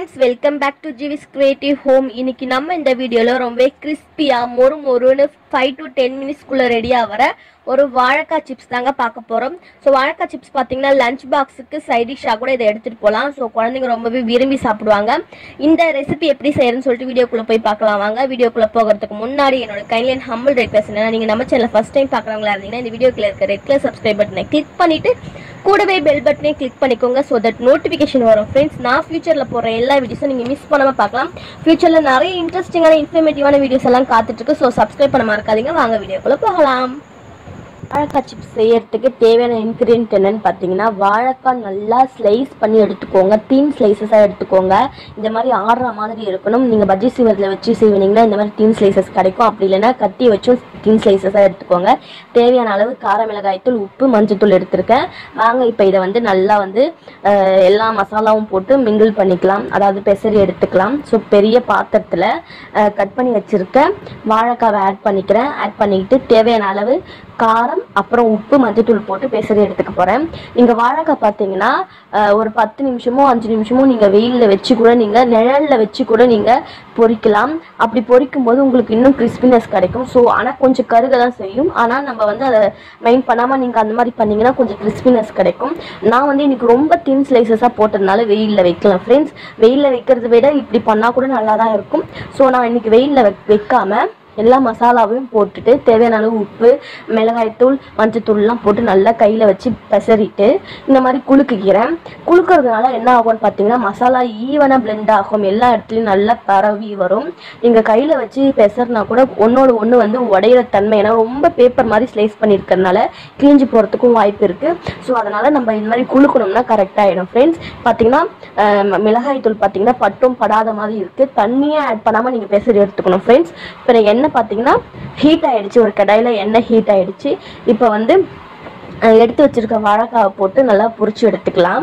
friends welcome back to GV's creative home இன்னைக்கு நம்ம இந்த வீடியோவில் ரொம்பவே கிறிஸ்பியாக மொறு மொறுன்னு ஃபைவ் டு டென் மினிட்ஸ்க்குள்ளே ரெடியாக வர ஒரு வாழைக்காய் சிப்ஸ் தாங்க பார்க்க போகிறோம் ஸோ வாழைக்காய் சிப்ஸ் பார்த்தீங்கன்னா லஞ்ச் பாக்ஸுக்கு சைட் டிஷ்ஷாக கூட இதை எடுத்துகிட்டு போகலாம் ஸோ குழந்தைங்க ரொம்பவே விரும்பி சாப்பிடுவாங்க இந்த ரெசிபி எப்படி செய்யறதுன்னு சொல்லிட்டு வீடியோக்குள்ளே போய் பார்க்கலாம் வாங்க வீடியோக்குள்ளே போகிறதுக்கு முன்னாடி என்னோட கைண்ட்லி அண்ட் ஹம்பிள் ரெக்வஸ்ட் என்னன்னா நீங்கள் நம்ம சேனல் ஃபஸ்ட் டைம் பார்க்குறவங்களா இருந்தீங்கன்னா இந்த வீடியோக்குள்ள இருக்க ரெட் கலர் சப்ஸ்கிரைப் பட்டனை கிளிக் பண்ணிட்டு கூடவே பெல் பட்டனை கிளிக் பண்ணிக்கோங்க ஸோ தட் நோட்டிஃபிகேஷன் வரும் ஃப்ரெண்ட்ஸ் நான் ஃபியூச்சரில் போகிற எல்லா வீடியோஸும் நீங்கள் மிஸ் பண்ணாமல் பார்க்கலாம் ஃபியூச்சரில் நிறைய இன்ட்ரெஸ்டிங்கான இன்ஃபர்மேட்டிவான வீடியோஸ் எல்லாம் காத்துட்டு இருக்கு ஸோ சப்ஸ்கிரைப் பண்ண மறக்காதீங்க வாங்க வீடியோக்குள்ளே போகலாம் வாழைக்காய் சிப்ஸ் செய்யறதுக்கு தேவையான இன்க்ரீடியன்ட் என்னன்னு பார்த்தீங்கன்னா வாழைக்காய் நல்லா ஸ்லைஸ் பண்ணி எடுத்துக்கோங்க தீன் ஸ்லைசஸாக எடுத்துக்கோங்க இந்த மாதிரி ஆடுற மாதிரி இருக்கணும் நீங்கள் பஜ்ஜி சீவரத்தில் வச்சு செய்வீங்கன்னா இந்த மாதிரி தீன் ஸ்லைசஸ் கிடைக்கும் அப்படி இல்லைன்னா கட்டி வச்சும் தீன் ஸ்லைசஸாக எடுத்துக்கோங்க தேவையான அளவு கார மிளகாய்த்தூள் உப்பு மஞ்சத்தூள் எடுத்திருக்கேன் வாங்க இப்போ இதை வந்து நல்லா வந்து அஹ், எல்லா மசாலாவும் போட்டு மிங்கிள் பண்ணிக்கலாம் அதாவது பெசரி எடுத்துக்கலாம் ஸோ பெரிய பாத்திரத்தில் கட் பண்ணி வச்சிருக்க வாழைக்காவை ஆட் பண்ணிக்கிறேன் ஆட் பண்ணிக்கிட்டு தேவையான அளவு காரம் அப்புறம் உப்பு மஞ்சத்தூள் போட்டு பெசரி எடுத்துக்க போகிறேன் நீங்கள் வாழைக்காய் பார்த்தீங்கன்னா அஹ், ஒரு பத்து நிமிஷமோ அஞ்சு நிமிஷமோ நீங்கள் வெயிலில் வச்சு கூட நீங்கள் நிழலில் வச்சு கூட நீங்கள் பொரிக்கலாம் அப்படி பொரிக்கும் போது உங்களுக்கு இன்னும் கிறிஸ்பினஸ் கிடைக்கும் ஸோ ஆனால் கொஞ்சம் கருக தான் செய்யும் ஆனால் நம்ம வந்து அதை மைண்ட் பண்ணாமல் நீங்கள் அந்த மாதிரி பண்ணீங்கன்னா கொஞ்சம் கிறிஸ்பினஸ் கிடைக்கும் நான் வந்து இன்னைக்கு ரொம்ப தின் ஸ்லைசஸாக போட்டதுனால வெயிலில் வைக்கலாம் ஃப்ரெண்ட்ஸ் வெயிலில் வைக்கிறத விட இப்படி பண்ணால் கூட நல்லா தான் இருக்கும் ஸோ நான் இன்னைக்கு வெயிலில் வைக்காம எல்லா மசாலாவையும் போட்டுட்டு தேவையான அளவு உப்பு மிளகாய்த்தூள் மஞ்சத்தூள்லாம் போட்டு நல்லா கையில் வச்சு பெசரிட்டு இந்த மாதிரி குலுக்குக்கிறேன் குலுக்கிறதுனால என்ன ஆகும்னு பார்த்தீங்கன்னா மசாலா ஈவனாக பிளெண்ட் ஆகும் எல்லா இடத்துலையும் நல்லா பரவி வரும் நீங்கள் கையில் வச்சு பெசர்னா கூட ஒன்றோட ஒன்று வந்து உடையிற தன்மை ஏன்னா ரொம்ப பேப்பர் மாதிரி ஸ்லைஸ் பண்ணியிருக்கறனால கிழிஞ்சு போகிறதுக்கும் வாய்ப்பு இருக்குது ஸோ அதனால் நம்ம இந்த மாதிரி குலுக்கணும்னா கரெக்டாக ஆகிடும் ஃப்ரெண்ட்ஸ் பார்த்தீங்கன்னா அஹ், மிளகாய்த்தூள் பார்த்தீங்கன்னா பட்டும் படாத மாதிரி இருக்குது தண்ணியே ஆட் பண்ணாமல் நீங்கள் பெசரி எடுத்துக்கணும் ஃப்ரெண்ட்ஸ் இப்போ எண்ணெய் பார்த்தீங்கன்னா ஹீட் ஆயிடுச்சு ஒரு கடாயில் எண்ணெய் ஹீட் ஆயிடுச்சு இப்போ வந்து அஹ், எடுத்து வச்சிருக்க வாழைக்காவை போட்டு நல்லா பொரிச்சு எடுத்துக்கலாம்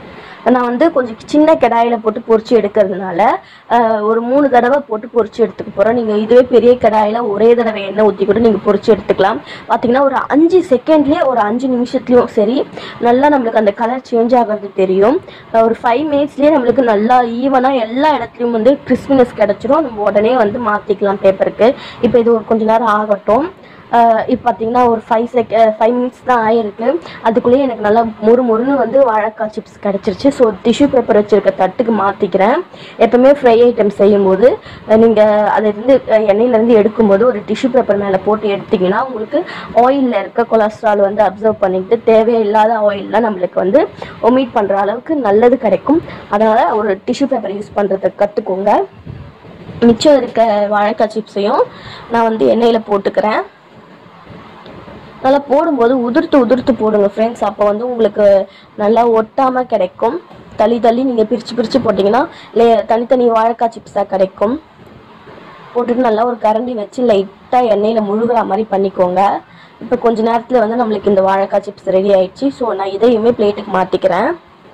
நான் வந்து கொஞ்சம் சின்ன கடாயில் போட்டு பொரிச்சு எடுக்கிறதுனால அஹ், ஒரு மூணு தடவை போட்டு பொரிச்சு எடுத்துக்க போகிறோம் நீங்கள் இதுவே பெரிய கடாயில் ஒரே தடவை எண்ணெய் ஊற்றி கூட நீங்கள் பொரிச்சு எடுத்துக்கலாம் பார்த்தீங்கன்னா ஒரு அஞ்சு செகண்ட்லேயே ஒரு அஞ்சு நிமிஷத்துலையும் சரி நல்லா நம்மளுக்கு அந்த கலர் சேஞ்ச் ஆகிறது தெரியும் அஹ், ஒரு ஃபைவ் மினிட்ஸ்லேயே நம்மளுக்கு நல்லா ஈவனாக எல்லா இடத்துலையும் வந்து கிறிஸ்பினஸ் கிடச்சிரும் நம்ம உடனே வந்து மாற்றிக்கலாம் பேப்பருக்கு இப்போ இது ஒரு கொஞ்ச நேரம் ஆகட்டும் ஆஹ் இப்போ பார்த்தீங்கன்னா ஒரு ஃபைவ் செக் ஃபைவ் மினிட்ஸ் தான் ஆயிருக்கு அதுக்குள்ளேயே எனக்கு நல்லா மொறு மொறுன்னு வந்து வாழைக்காய் சிப்ஸ் கிடச்சிருச்சு ஸோ டிஷ்யூ பேப்பர் வச்சுருக்க தட்டுக்கு மாற்றிக்கிறேன் எப்பவுமே ஃப்ரை ஐட்டம் செய்யும்போது நீங்கள் அதை இருந்து அஹ், எண்ணெயிலேருந்து எடுக்கும்போது ஒரு டிஷ்யூ பேப்பர் மேலே போட்டு எடுத்தீங்கன்னா உங்களுக்கு ஆயிலில் இருக்க கொலஸ்ட்ரால் வந்து அப்சர்வ் பண்ணிக்கிட்டு தேவையில்லாத ஆயிலெலாம் நம்மளுக்கு வந்து ஒமிட் பண்ணுற அளவுக்கு நல்லது கிடைக்கும் அதனால் ஒரு டிஷ்யூ பேப்பர் யூஸ் பண்ணுறதை கற்றுக்கோங்க மிச்சம் இருக்க வாழைக்காய் சிப்ஸையும் நான் வந்து எண்ணெயில் போட்டுக்கிறேன் நல்லா போடும்போது உதிர்த்து உதிர்த்து போடுங்க ஃப்ரெண்ட்ஸ் அப்போ வந்து உங்களுக்கு நல்லா ஒட்டாம கிடைக்கும் தள்ளி தள்ளி நீங்கள் பிரித்து பிரித்து போட்டிங்கன்னா லே தனித்தனி வாழைக்காய் சிப்ஸாக கிடைக்கும் போட்டுட்டு நல்லா ஒரு கரண்டி வச்சு லைட்டாக எண்ணெயில் முழுகிற மாதிரி பண்ணிக்கோங்க இப்போ கொஞ்ச நேரத்தில் வந்து நம்மளுக்கு இந்த வாழைக்காய் சிப்ஸ் ரெடி ஆயிடுச்சு ஸோ நான் இதையுமே பிளேட்டுக்கு மாற்றிக்கிறேன்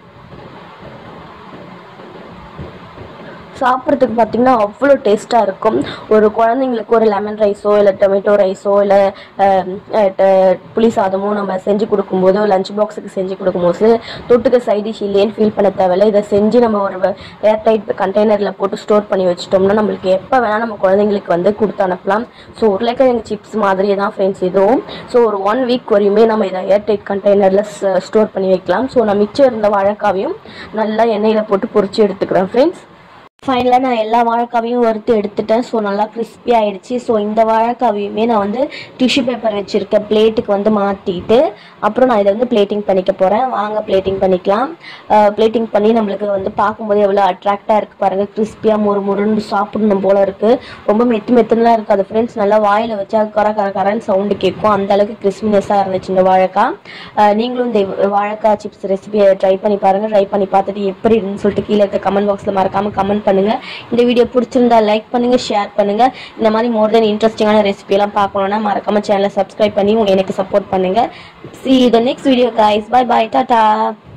சாப்பிட்றதுக்கு பார்த்தீங்கன்னா அவ்வளோ டேஸ்ட்டாக இருக்கும் ஒரு குழந்தைங்களுக்கு ஒரு லெமன் ரைஸோ இல்லை டொமேட்டோ ரைஸோ இல்லை புளி சாதமோ நம்ம செஞ்சு கொடுக்கும்போது லஞ்ச் பாக்ஸுக்கு செஞ்சு கொடுக்கும்போது தொட்டுக்க சைட் டிஷ் இல்லையேன்னு ஃபீல் பண்ண தேவையில்ல இதை செஞ்சு நம்ம ஒரு ஏர் டைட் கண்டெய்னரில் போட்டு ஸ்டோர் பண்ணி வச்சிட்டோம்னா நம்மளுக்கு எப்போ வேணால் நம்ம குழந்தைங்களுக்கு வந்து கொடுத்து அனுப்பலாம் ஸோ உருளைக்கிழங்கு சிப்ஸ் மாதிரியே தான் ஃப்ரெண்ட்ஸ் இதுவும் ஸோ ஒரு ஒன் வீக் வரையுமே நம்ம இதை ஏர் டைட் கண்டெய்னரில் ஸ்டோர் பண்ணி வைக்கலாம் ஸோ நான் மிச்சம் இருந்த வாழைக்காவையும் நல்லா எண்ணெயில் போட்டு பொரிச்சு எடுத்துக்கிறேன் ஃப்ரெண்ட்ஸ் ஃபைனலாக நான் எல்லா வாழைக்காவையும் வறுத்து எடுத்துட்டேன் ஸோ நல்லா crispy ஆயிடுச்சு ஸோ இந்த வாழைக்காவையுமே நான் வந்து டிஷ்யூ பேப்பர் வச்சுருக்க பிளேட்டுக்கு வந்து மாற்றிட்டு அப்புறம் நான் இதை வந்து பிளேட்டிங் பண்ணிக்க போகிறேன் வாங்க பிளேட்டிங் பண்ணிக்கலாம் பிளேட்டிங் பண்ணி நம்மளுக்கு வந்து பார்க்கும்போது எவ்வளோ அட்ராக்டாக இருக்குது பாருங்கள் கிறிஸ்பியாக முறு முருன்னு சாப்பிடணும் போல இருக்குது ரொம்ப மெத்து மெத்துலாம் இருக்காது ஃப்ரெண்ட்ஸ் நல்லா வாயில் வச்சா கர கர கரன்னு சவுண்டு கேட்கும் அந்த அளவுக்கு கிறிஸ்பினஸாக இருந்துச்சு இந்த வாழைக்காய் அஹ் நீங்களும் இந்த வாழைக்காய் சிப்ஸ் ரெசிபியை ட்ரை பண்ணி பாருங்கள் ட்ரை பண்ணி பார்த்துட்டு எப்படி இருந்துன்னு சொல்லிட்டு கீழே இருக்க கமெண்ட் பாக்ஸில் மறக்காமல் கமெண்ட் பண்ணுங்க இந்த வீடியோ பிடிச்சிருந்தா லைக் பண்ணுங்க ஷேர் பண்ணுங்க இந்த மாதிரி மோர் தென் இன்ட்ரெஸ்டிங்கான ரெசிபி எல்லாம் பார்க்கணும்னா மறக்காம சேனலை சப்ஸ்கிரைப் பண்ணி உங்க எனக்கு சப்போர்ட் பண்ணுங்க see you the next video guys bye bye tata